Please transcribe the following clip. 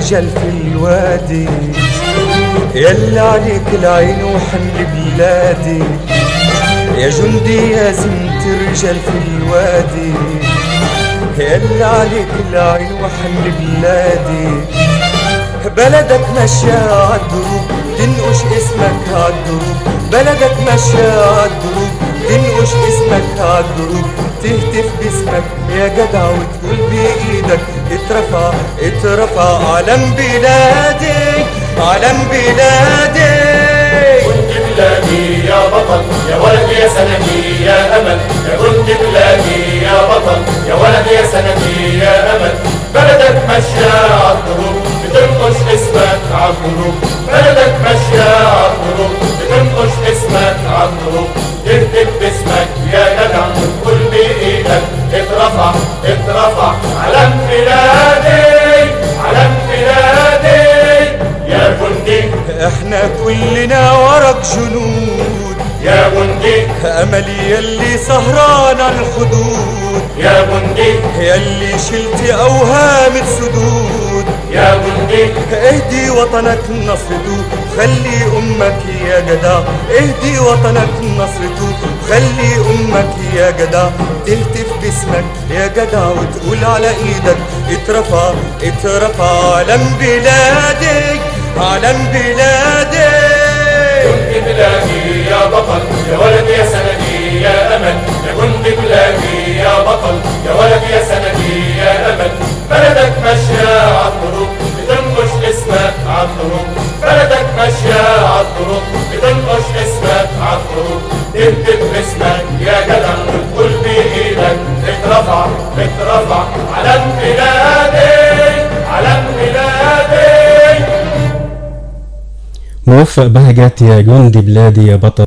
ترجل في الوادي يلا عليك العين وحمل بلادي يا جندي يا زنت رجال في الوادي يلا عليك العين وحمل بلادي بلدك ماشية عالدروب تنقش اسمك عالدروب بلدك ماشية عالدروب تنقش اسمك عالدروب تهتف باسمك يا جدع وتقول بإيدك اترفع اترفع علم بلادي علم بلادي كنت بلادي يا بطل يا ولد يا سندي يا امل يا كنت بلادي يا بطل يا ولد يا سندي يا امل بلدك ماشية عالدروب بتنقش اسمك عالدروب بلدك ماشية عالدروب بتنقش اسمك عالدروب تهتف باسمك يا جدع وتقول بايدك اترفع اترفع علم بلادي علم بلادي يا جندي احنا كلنا ورق جنود يا جندي املي يلي سهران على الحدود يا جندي يلي شلت اوهام السدود يا جندي اهدي وطنك نصرته خلي امك يا جدع اهدي وطنك نصرته خلي امك يا جدع تهتف باسمك يا جدع وتقول على ايدك اترفع اترفع علم بلادي علم بلادي كنت بلادي يا بطل يا ولد يا سندي يا امل يا كنت بلادي يا بطل يا ولد يا سندي يا امل بلدك ماشية عالطرق بتنقش اسمك عالطرق بلدك ماشية عالطرق بتنقش اسمك عالطرق تكتب اسمك يا جدع وتقول بايدك اترفع اترفع علم بلادي علم بلادي موفق بهجت يا جندي بلادي يا بطل